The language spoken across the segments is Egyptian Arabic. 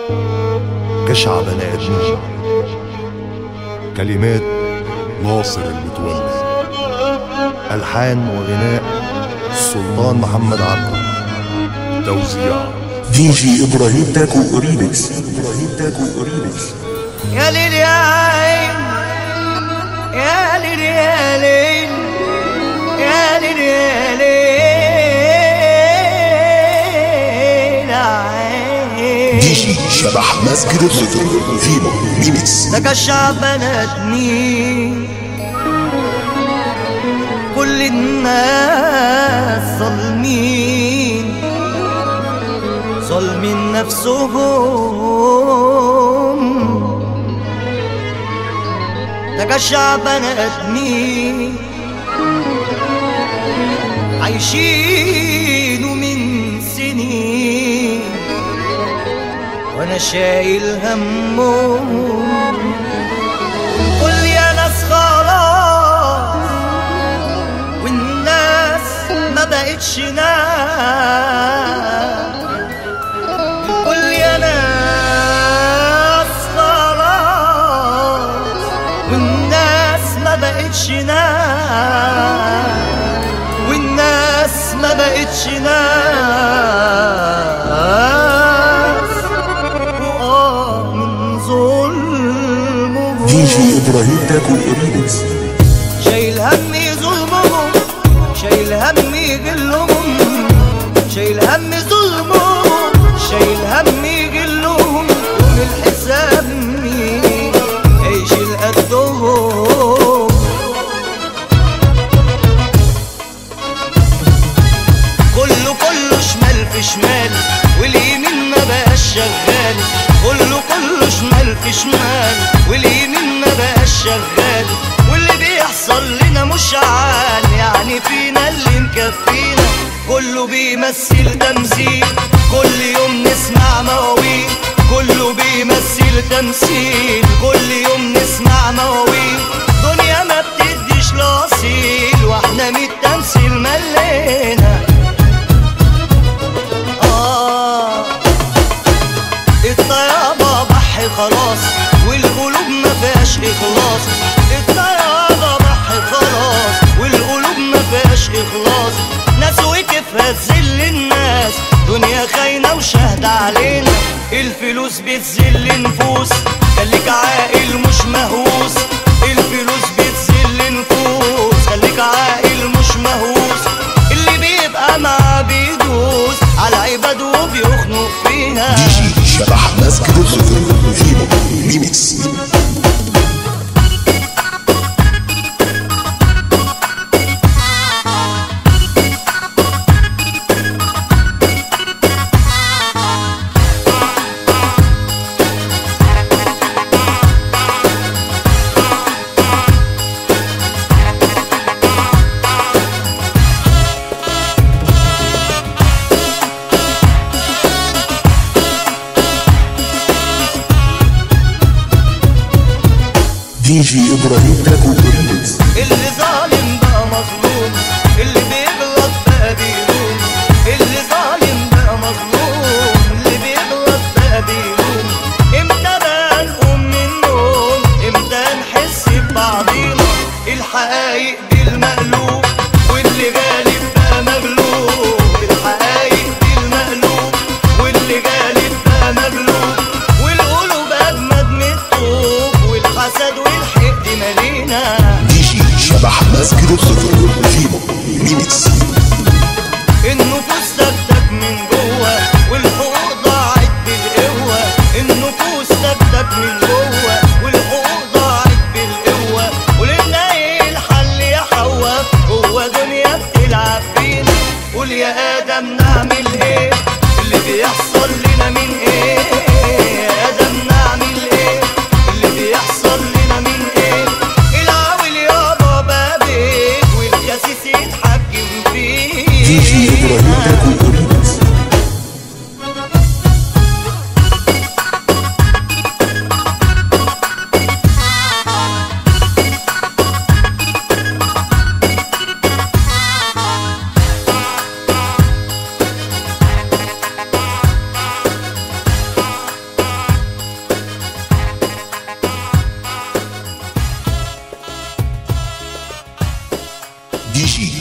كشع بني ادمين كلمات ناصر المتولي الحان وغناء السلطان محمد عبده توزيع دي جي ابراهيم تاكو ريمكس ابراهيم تاكو ريمكس يا ليل يا عين يا ليل يا ليل يا ليل يا ليل عين دي جي شبح مسجد الخضر فيمو ريمكس ده الشعب بناتني كل الناس ظالمين ظالمين نفسهم ده الشعب بناتني عايشين من سنين وانا شايل همهم قول يا ناس خلاص والناس ما بقتش ناس قول يا ناس خلاص والناس ما بقتش ناس والناس ما بقتش ناس وآه من ظلمهم دي جي ابراهيم تاكو ريمكس شايل همي ظلمهم شايل همي قلهم شايل همي ظلمهم شايل همي قلهم ومن الحساب مين هيشيل قدهم كله كله شمال في شمال واليمين ما بقاش شغال كله كله شمال في شمال واليمين ما بقاش شغال واللي بيحصل لنا مش عال يعني فينا اللي مكفينا كله بيمثل تمثيل كل يوم نسمع مواويل كله بيمثل تمثيل كل يوم نسمع مواويل دنيا ما بتديش لاصيل واحنا من التمثيل ملينا آه الطيابة بحي خلاص والقلوب ما فيهاش إخلاص الطيابة بحي خلاص والقلوب ما فيهاش إخلاص ناس وكيفها تذل الناس دنيا خاينة وشهد علينا الفلوس بتذل نفوس خليك عاقل مش مهووس الفلوس بتذل نفوس خليك عاقل مش مهووس اللي بيبقى معاه بيدوس على عباد وبيخنق فيها دي جي شبح مسجد الخضر فيمو ريمكس دي جي ابراهيم تاكو ريمكس اللي ظالم بقى مظلوم اللي بيغلط بقى بيلوم اللي ظالم بقى مظلوم اللي بيغلط بقى بيلوم امتى بقى نقوم من النوم امتى نحس ببعضينا الحقايق دي المقلوب واللي غالب بقى مغلوب الحقايق دي المقلوب واللي غالب بقى مغلوب والقلوب اجمد من الطوب والحسد والحقد مالينا دي جي شبح مسجد الخضر فيمو ريمكس النفوس سبتك من جوه والحقوق ضاعت بالقوة النفوس سبتك من جوه والحقوق ضاعت بالقوة ولنا ايه الحل يا حواء هو دنيا بتلعب فينا قول يا ادم نعمل ايه اللي بيحصل لنا من ايه يا ادم نعمل ايه اللي بيحصل لنا من ايه العاول يابا بابك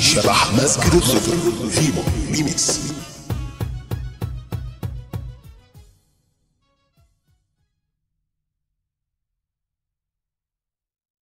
شبح مسجد الظهر فيمو ريميكس